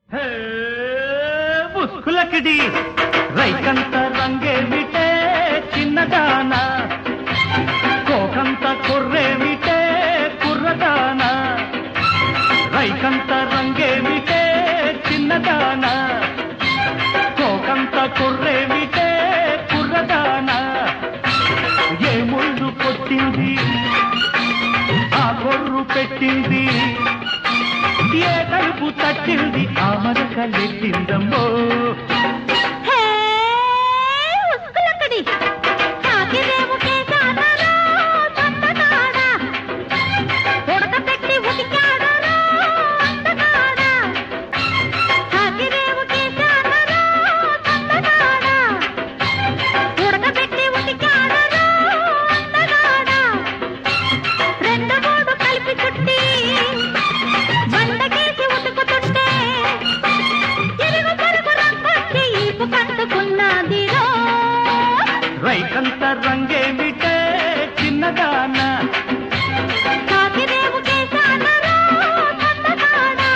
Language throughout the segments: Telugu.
హే, ముస్కులకిడి రైకంత రంగేమిటే చిన్నదాన కోకంత కుర్రేమిటే కుర్రదాన రైకంత రంగేమిటే చిన్నదాన కోకంత కుర్రేమిటే కుర్రదాన ఏ ముళ్ళు కొట్టింది ఆ కొర్రు పెట్టింది ఏ తలుపు తట్టింది ఆ మరకలెట్టిందమ్మో హే ఉస్కులకడి కాకిరేవు కేశాలలో చందనాడా ఉడకబెట్టి ఉతికాడలో అందనాడా కాకిరేవు కేశాలలో చందనాడా ఉడకబెట్టి ఉతికాడలో అందనాడా రెండు మూడు కలిపి చుట్టి బండకేసి ఉతుకుతుంటే ఇరుగు పొరుగు రంగొచ్చి ఈపు కంటుకున్నదిరో రైకంత రంగేమిటే చిన్నదాన కాకిరేవు కేశాలలో చందనాడా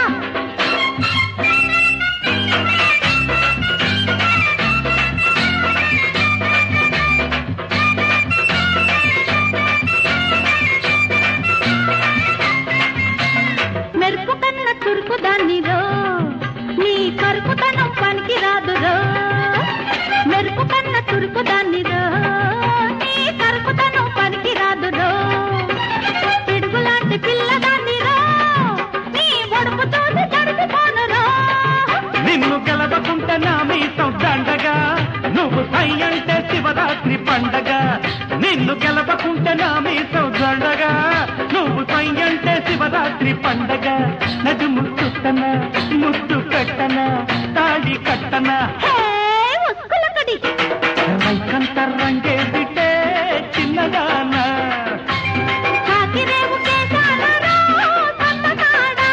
మెరుపు కన్న చురుకు దాన్నిరో నీ కరుకుతనం పనికి రాదురో మెరుపు కన్న చురుకు దాన్నిరో నీ కరుకుతనం పనికి రాదురో పిడుగులాంటి పిల్లదాన్నిరో నీ ఒడుపు చూసి తడిసిపోనురో నిన్ను గెలవకుంటే నా మీసం దండగా నువ్వు సై అంటే శివరాత్రి పండగ నిన్ను గెలవకుంటే నా మీసం దండగా నువ్వు సై అంటే శివరాత్రి పండగ నది ముట్టుతన ముట్టు కట్టన తాళి కట్టన హే ఉస్కులకడి రైకంత రంగే బిడ్డే చిన్నదానా కాకిరేవు కేశాలలో చందనాడా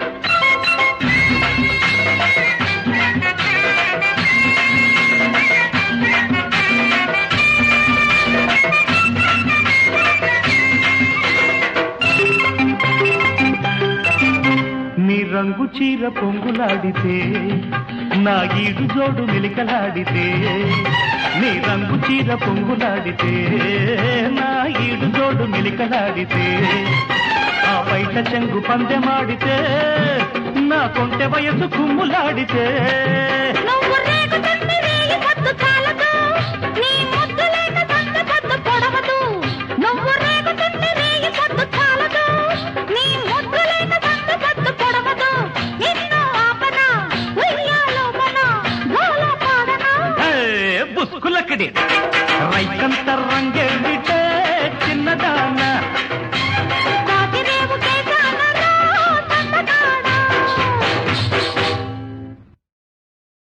నీ రంగు చీర పొంగులాడితే నా ఈడు జోడు మెలికలాడితే నీ రంగు చీర పొంగులాడితే నా ఈడు జోడు మెలికలాడితే ఆ బయట చెంగు పందెమాడితే నా కొంటె వయసు కుమ్ములాడితే నువ్వు రేగు తన్ని రేయి పొద్దు చాలదు నీ ముద్దు లేక సంత పొద్దు పొడవదు నువ్వు రేగు తన్ని రేయి పొద్దు చాలదు నీ ముద్దు లేక సంత పొద్దు పొడవదు నిన్ను ఆపన ఉయ్యాలో మన గోల పాడనా హే, బుస్కులక్కడి